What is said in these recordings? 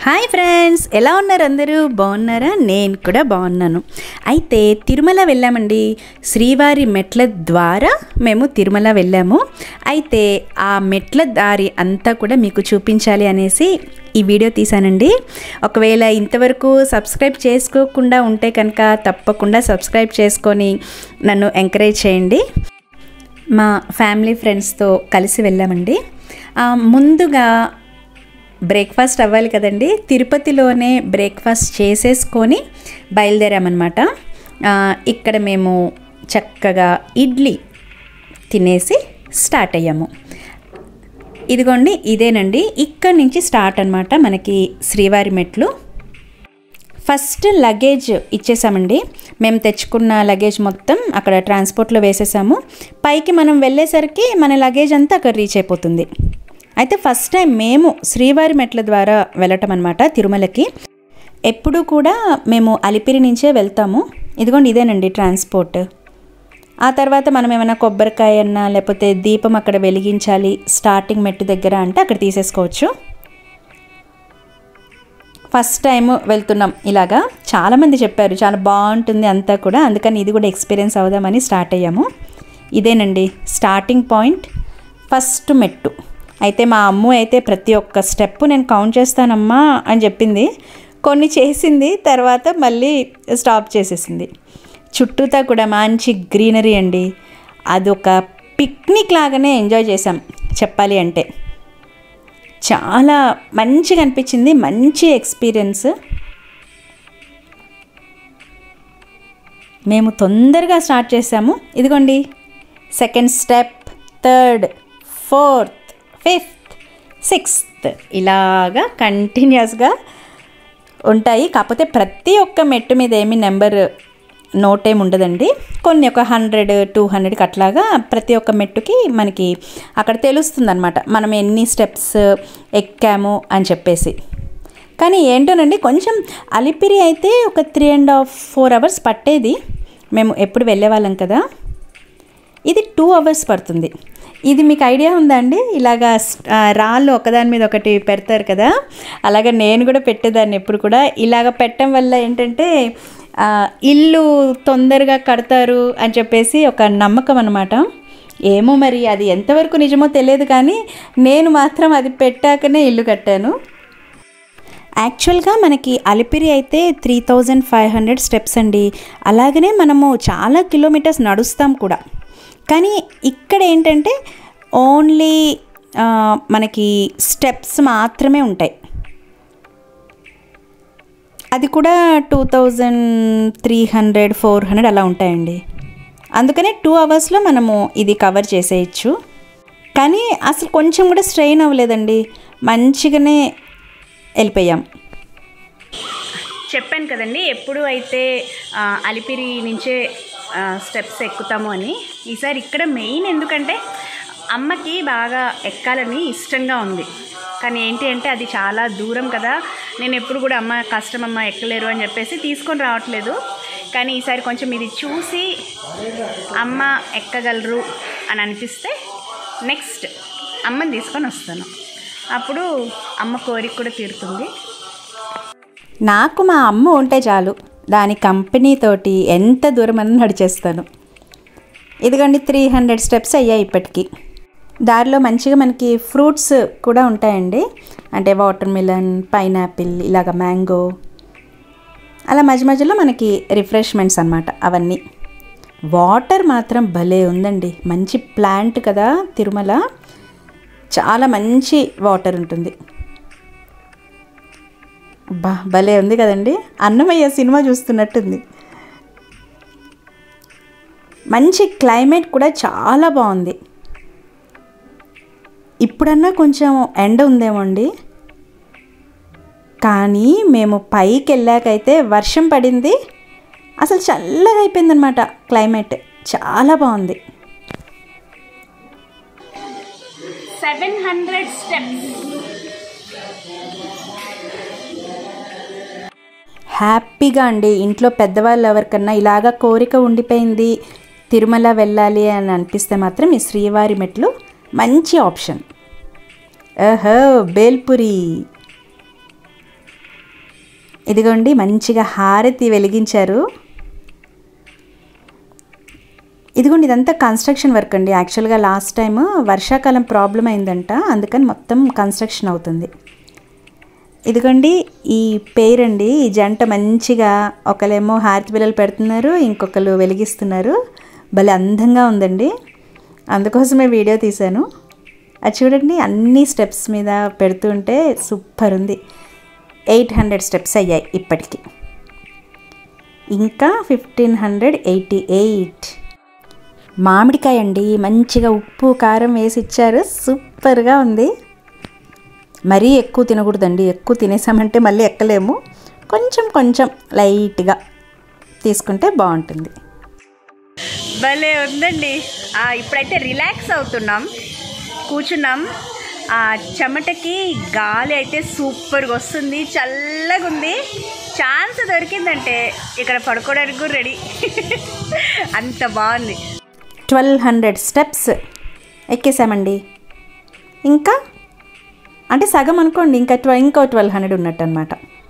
hi friends ఎలా ఉన్నారు అందరూ బాగున్నారా నేను కూడా బాగున్నాను అయితే తిరుమల వెళ్ళామండి శ్రీవారి మెట్ల ద్వారా మేము తిరుమల వెళ్ళాము అయితే ఆ మెట్ల దారి అంతా కూడా మీకు చూపించాలి అనేసి ఈ వీడియో తీశానండి ఒకవేళ ఇంతవరకు సబ్స్క్రైబ్ చేసుకోకుండా ఉంటే కనుక తప్పకుండా సబ్స్క్రైబ్ చేసుకొని నన్ను ఎంకరేజ్ చేయండి మా ఫ్యామిలీ ఫ్రెండ్స్తో కలిసి వెళ్ళామండి ఆ, ముందుగా బ్రేక్ఫాస్ట్ అవ్వాలి కదండి తిరుపతిలోనే బ్రేక్ఫాస్ట్ చేసేసుకొని బయలుదేరామన్నమాట ఆ, ఇక్కడ మేము చక్కగా ఇడ్లీ తినేసి స్టార్ట్ అయ్యాము ఇదిగోండి ఇదేనండి ఇక్కడి నుంచి స్టార్ట్ అనమాట మనకి శ్రీవారి మెట్లు ఫస్ట్ లగేజ్ ఇచ్చేసామండి మేము తెచ్చుకున్న లగేజ్ మొత్తం అక్కడ ట్రాన్స్పోర్ట్లో వేసేసాము పైకి మనం వెళ్ళేసరికి మన లగేజ్ అంతా అక్కడ రీచ్ అయిపోతుంది అయితే ఫస్ట్ టైం మేము శ్రీవారి మెట్ల ద్వారా వెళ్ళటం అనమాట తిరుమలకి ఎప్పుడూ కూడా మేము అలిపిరి నుంచే వెళ్తాము ఇదిగోండి ఇదేనండి ట్రాన్స్పోర్ట్ ఆ తర్వాత మనం ఏమైనా కొబ్బరికాయ అన్నా లేకపోతే దీపం అక్కడ వెలిగించాలి స్టార్టింగ్ మెట్టు దగ్గర అంటే అక్కడ తీసేసుకోవచ్చు ఫస్ట్ టైం వెళ్తున్నాం ఇలాగా చాలామంది చెప్పారు చాలా బాగుంటుంది అంతా కూడా అందుకని ఇది కూడా ఎక్స్పీరియన్స్ అవుదామని స్టార్ట్ అయ్యాము ఇదేనండి స్టార్టింగ్ పాయింట్ ఫస్ట్ మెట్టు అయితే మా అమ్మ అయితే ప్రతి ఒక్క స్టెప్ నేను కౌంట్ చేస్తానమ్మా అని చెప్పింది కొన్ని చేసింది తర్వాత మళ్ళీ స్టాప్ చేసేసింది చుట్టూతా కూడా మంచి గ్రీనరీ అండి అదొక పిక్నిక్ లాగానే ఎంజాయ్ చేసాం చెప్పాలి అంటే చాలా మంచిగా అనిపించింది మంచి ఎక్స్పీరియన్స్ మేము తొందరగా స్టార్ట్ చేసాము ఇదిగోండి second step third fourth fifth sixth ఇలాగా కంటిన్యూస్గా ఉంటాయి కాకపోతే ప్రతి ఒక్క మెట్టు మీద ఏమి నెంబర్ నోట్ ఏమి ఉండదండి కొన్ని ఒక హండ్రెడ్ టూ హండ్రెడ్కి అట్లాగా ప్రతి ఒక్క మెట్టుకి మనకి అక్కడ తెలుస్తుంది అనమాట మనం ఎన్ని స్టెప్స్ ఎక్కాము అని చెప్పేసి కానీ ఏంటోనండి కొంచెం అలిపిరి అయితే ఒక three and half four hours పట్టేది మేము ఎప్పుడు వెళ్ళేవాళ్ళం కదా ఇది టూ అవర్స్ పడుతుంది ఇది మీకు ఐడియా ఉందా అండి ఇలాగా స్- ఆ, రాళ్ళు ఒకదాని మీద ఒకటి పెడతారు కదా అలాగే నేను కూడా పెట్టేదాన్ని ఎప్పుడు కూడా ఇలాగ పెట్టడం వల్ల ఏంటంటే ఆ, ఇల్లు తొందరగా కడతారు అని చెప్పేసి ఒక నమ్మకం అనమాట ఏమో మరి అది ఎంతవరకు నిజమో తెలియదు కానీ నేను మాత్రం అది పెట్టాకనే ఇల్లు కట్టాను యాక్చువల్గా మనకి అలిపిరి అయితే three thousand five hundred steps అండి అలాగనే మనము చాలా కిలోమీటర్స్ నడుస్తాం కూడా కానీ ఇక్కడ ఏంటంటే ఓన్లీ ఆ, మనకి స్టెప్స్ మాత్రమే ఉంటాయి అది కూడా two thousand three hundred four hundred అలా ఉంటాయండి అందుకనే టూ అవర్స్లో మనము ఇది కవర్ చేసేయచ్చు కానీ అసలు కొంచెం కూడా స్ట్రెయిన్ అవ్వలేదండి మంచిగానే వెళ్ళిపోయాం చెప్పాను కదండి ఎప్పుడు అయితే ఆ, అలిపిరి నుంచే ఆ, స్టెప్స్ ఎక్కుతాము అని ఈసారి ఇక్కడ మెయిన్ ఎందుకంటే అమ్మకి బాగా ఎక్కాలని ఇష్టంగా ఉంది కానీ ఏంటి అంటే అది చాలా దూరం కదా నేను ఎప్పుడు కూడా అమ్మ కష్టం అమ్మ ఎక్కలేరు అని చెప్పేసి తీసుకొని రావట్లేదు కానీ ఈసారి కొంచెం ఇది చూసి అమ్మ ఎక్కగలరు అని అనిపిస్తే నెక్స్ట్ అమ్మని తీసుకొని వస్తాను అప్పుడు అమ్మ కోరిక కూడా తీరుతుంది నాకు మా అమ్మ ఉంటే చాలు దాని కంపెనీ తోటి ఎంత దూరం అని నడిచేస్తాను ఇదిగోండి త్రీ హండ్రెడ్ స్టెప్స్ అయ్యాయి ఇప్పటికి దారిలో మంచిగా మనకి ఫ్రూట్స్ కూడా ఉంటాయండి అంటే వాటర్ మిలన్ పైనాపిల్ ఇలాగ మ్యాంగో అలా మధ్య మధ్యలో మనకి రిఫ్రెష్మెంట్స్ అన్నమాట అవన్నీ వాటర్ మాత్రం భలే ఉందండి మంచి ప్లాంట్ కదా తిరుమల చాలా మంచి వాటర్ ఉంటుంది బా భలే ఉంది కదండి అన్నమయ్య సినిమా చూస్తున్నట్టుంది మంచి క్లైమేట్ కూడా చాలా బాగుంది ఇప్పుడన్నా కొంచెం ఎండ ఉందేమో అండి కానీ మేము పైకి వెళ్ళాకైతే వర్షం పడింది అసలు చల్లగా అయిపోయిందనమాట క్లైమేట్ చాలా బాగుంది సెవెన్ హండ్రెడ్ స్టెప్స్ హ్యాపీగా అండి ఇంట్లో పెద్దవాళ్ళు ఎవరికన్నా ఇలాగా కోరిక ఉండిపోయింది తిరుమల వెళ్ళాలి అని అనిపిస్తే మాత్రం ఈ శ్రీవారి మెట్లు మంచి ఆప్షన్ ఓహో బేల్పురి ఇదిగోండి మంచిగా హారతి వెలిగించారు ఇదిగోండి ఇదంతా కన్స్ట్రక్షన్ వర్క్ అండి యాక్చువల్గా లాస్ట్ టైం వర్షాకాలం ప్రాబ్లం అయిందంట అందుకని మొత్తం కన్స్ట్రక్షన్ అవుతుంది ఇదిగోండి ఈ పేరు అండి ఈ జంట మంచిగా ఒకలేమో హారతి బిల్లలు పెడుతున్నారు ఇంకొకరు వెలిగిస్తున్నారు భలే అందంగా ఉందండి అందుకోసమే వీడియో తీశాను అది చూడండి అన్ని స్టెప్స్ మీద పెడుతుంటే సూపర్ ఉంది ఎయిట్ హండ్రెడ్ స్టెప్స్ అయ్యాయి ఇప్పటికి ఇంకా ఫిఫ్టీన్ హండ్రెడ్ ఎయిటీ ఎయిట్ మామిడికాయ అండి మంచిగా ఉప్పు కారం వేసి ఇచ్చారు సూపర్గా ఉంది మరీ ఎక్కువ తినకూడదండి ఎక్కువ తినేసామంటే మళ్ళీ ఎక్కలేము కొంచెం కొంచెం లైట్గా తీసుకుంటే బాగుంటుంది భలే ఉందండి ఆ, ఇప్పుడైతే రిలాక్స్ అవుతున్నాం కూర్చున్నాం ఆ చెమటకి గాలి అయితే సూపర్గా వస్తుంది చల్లగా ఉంది ఛాన్స్ దొరికిందంటే ఇక్కడ పడుకోవడానికి కూడా రెడీ అంత బాగుంది ట్వెల్వ్ హండ్రెడ్ స్టెప్స్ ఎక్కేసామండి ఇంకా అంటే సగం అనుకోండి ఇంకా ట్వ ఇంకో ట్వెల్వ్ హండ్రెడ్ ఉన్నట్టు అనమాట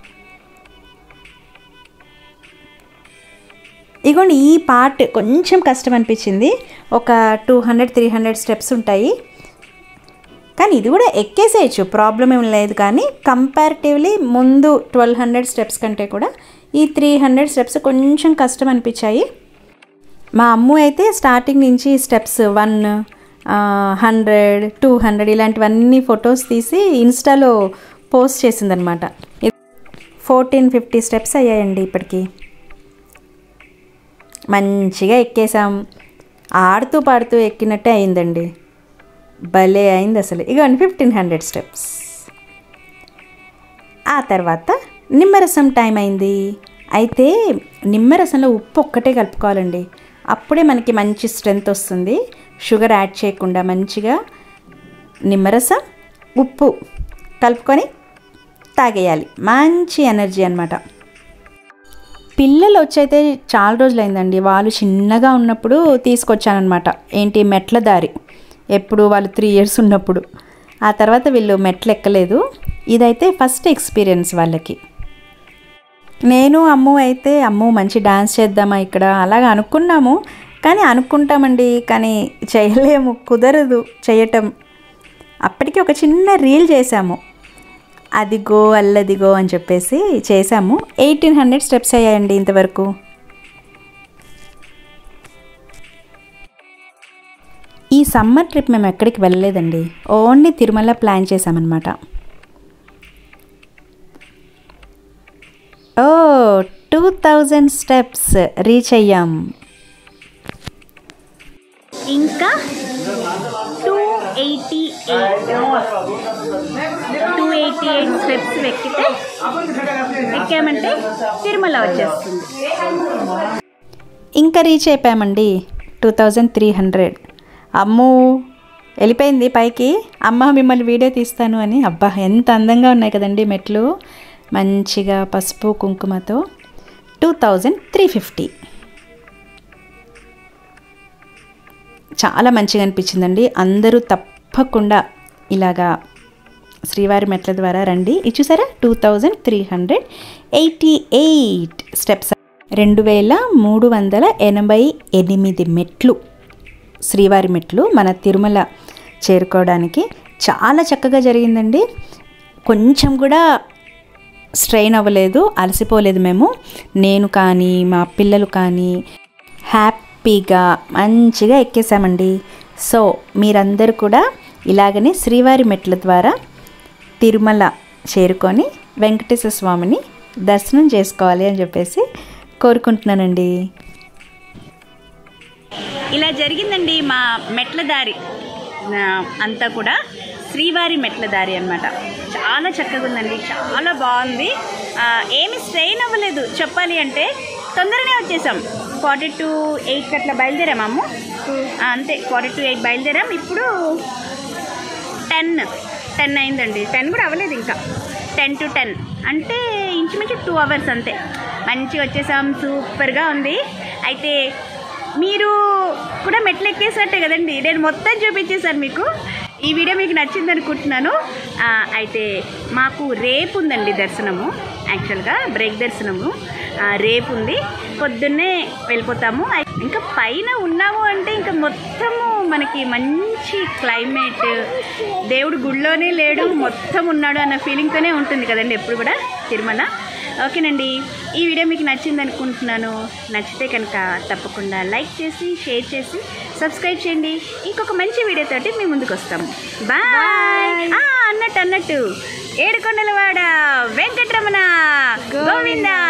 ఇగోండి ఈ పార్ట్ కొంచెం కష్టం అనిపించింది ఒక two hundred three hundred steps ఉంటాయి కానీ ఇది కూడా ఎక్కేసేయచ్చు ప్రాబ్లం ఏం లేదు కానీ కంపారిటివ్లీ ముందు ట్వెల్వ్ హండ్రెడ్ స్టెప్స్ కంటే కూడా ఈ త్రీ హండ్రెడ్ స్టెప్స్ కొంచెం కష్టం అనిపించాయి మా అమ్ము అయితే స్టార్టింగ్ నుంచి steps one hundred two hundred ఇలాంటివన్నీ ఫొటోస్ తీసి ఇన్స్టాలో పోస్ట్ చేసిందనమాట ఫోర్టీన్ ఫిఫ్టీ స్టెప్స్ అయ్యాయండి ఇప్పటికి మంచిగా ఎక్కేసాం ఆడుతూ పాడుతూ ఎక్కినట్టే అయిందండి భలే అయింది అసలు ఇగోండి ఫిఫ్టీన్ హండ్రెడ్ స్టెప్స్ ఆ తర్వాత నిమ్మరసం టైం అయింది అయితే నిమ్మరసంలో ఉప్పు ఒక్కటే కలుపుకోవాలండి అప్పుడే మనకి మంచి స్ట్రెంగ్త్ వస్తుంది షుగర్ యాడ్ చేయకుండా మంచిగా నిమ్మరసం ఉప్పు కలుపుకొని తాగేయాలి మంచి ఎనర్జీ అనమాట పిల్లలు వచ్చైతే చాలా రోజులైందండి వాళ్ళు చిన్నగా ఉన్నప్పుడు తీసుకొచ్చానమాట ఏంటి మెట్ల దారి ఎప్పుడు వాళ్ళు త్రీ ఇయర్స్ ఉన్నప్పుడు ఆ తర్వాత వీళ్ళు మెట్లు ఎక్కలేదు ఇదైతే ఫస్ట్ ఎక్స్పీరియన్స్ వాళ్ళకి నేను అమ్ము అయితే అమ్ము మంచి డాన్స్ చేద్దామా ఇక్కడ అలాగ అనుకున్నాము కానీ అనుకుంటామండి కానీ చేయలేము కుదరదు చేయటం అప్పటికి ఒక చిన్న రీల్ చేశాము అదిగో అల్లదిగో అని చెప్పేసి చేశాము ఎయిటీన్ హండ్రెడ్ స్టెప్స్ అయ్యాయండి ఇంతవరకు ఈ సమ్మర్ ట్రిప్ మేము ఎక్కడికి వెళ్ళలేదండి ఓన్లీ తిరుమల ప్లాన్ చేసామన్నమాట ఓ టూ థౌజండ్ స్టెప్స్ రీచ్ అయ్యాం ఇంకా two eighty eight two eighty eight steps ఎక్కితే ఎక్కామంటే తిరుమల వచ్చేస్తుంది ఇంకా రీచ్ అయిపోయామండి two thousand three hundred Ammu వెళ్ళిపోయింది పైకి అమ్మ మిమ్మల్ని వీడియో తీస్తాను అని అబ్బా ఎంత అందంగా ఉన్నాయి కదండి మెట్లు మంచిగా పసుపు కుంకుమతో టూ థౌజండ్ త్రీ ఫిఫ్టీ చాలా మంచిగా అనిపించిందండి అందరూ తప్పకుండా ఇలాగా శ్రీవారి మెట్ల ద్వారా రండి ఇది చూసారా two thousand three hundred eighty eight steps రెండు వేల మూడు వందల ఎనభై ఎనిమిది మెట్లు శ్రీవారి మెట్లు మన తిరుమల చేరుకోవడానికి చాలా చక్కగా జరిగిందండి కొంచెం కూడా స్ట్రెయిన్ అవ్వలేదు అలసిపోలేదు మేము నేను కానీ మా పిల్లలు కానీ హ్యాపీగా మంచిగా ఎక్కేసామండి సో మీరందరూ కూడా ఇలాగనే శ్రీవారి మెట్ల ద్వారా తిరుమల చేరుకొని వెంకటేశ్వర స్వామిని దర్శనం చేసుకోవాలి అని చెప్పేసి కోరుకుంటున్నానండి ఇలా జరిగిందండి మా మెట్ల దారి ఆ, అంతా కూడా శ్రీవారి మెట్ల దారి అనమాట చాలా చక్కగా ఉందండి చాలా బాగుంది ఆ, ఏమి స్ట్రెయిన్ అవ్వలేదు చెప్పాలి అంటే తొందరనే వచ్చేసాం ఫార్టీ టు ఎయిట్ అట్లా బయలుదేరాము అంతే ఫార్టీ టు ఎయిట్ బయలుదేరాం ఇప్పుడు టెన్ టెన్ అయిందండి టెన్ కూడా అవ్వలేదు ఇంకా టెన్ టు టెన్ అంటే ఇంచుమించు టూ అవర్స్ అంతే మంచిగా వచ్చేసాం సూపర్గా ఉంది అయితే మీరు కూడా మెట్లు ఎక్కేసినట్టే కదండి నేను మొత్తం చూపించేశాను మీకు ఈ వీడియో మీకు నచ్చింది అనుకుంటున్నాను ఆ, అయితే మాకు రేపు ఉందండి దర్శనము యాక్చువల్గా బ్రేక్ దర్శనము ఆ, రేపు ఉంది పొద్దున్నే వెళ్ళిపోతాము ఐ- ఇంకా పైన ఉన్నాము అంటే ఇంకా మొత్తము మనకి మంచి క్లైమేట్ దేవుడు గుళ్ళోనే లేడు మొత్తం ఉన్నాడు అన్న ఫీలింగ్తోనే ఉంటుంది కదండి ఎప్పుడు కూడా తిరుమల ఓకేనండి ఈ వీడియో మీకు నచ్చింది అనుకుంటున్నాను నచ్చితే కనుక తప్పకుండా లైక్ చేసి షేర్ చేసి సబ్స్క్రైబ్ చేయండి ఇంకొక మంచి వీడియోతోటి మీ ముందుకు వస్తాము బాయ్ అన్నట్టు అన్నట్టు ఏడుకొండలవాడ వెంకటరమణ గోవిందా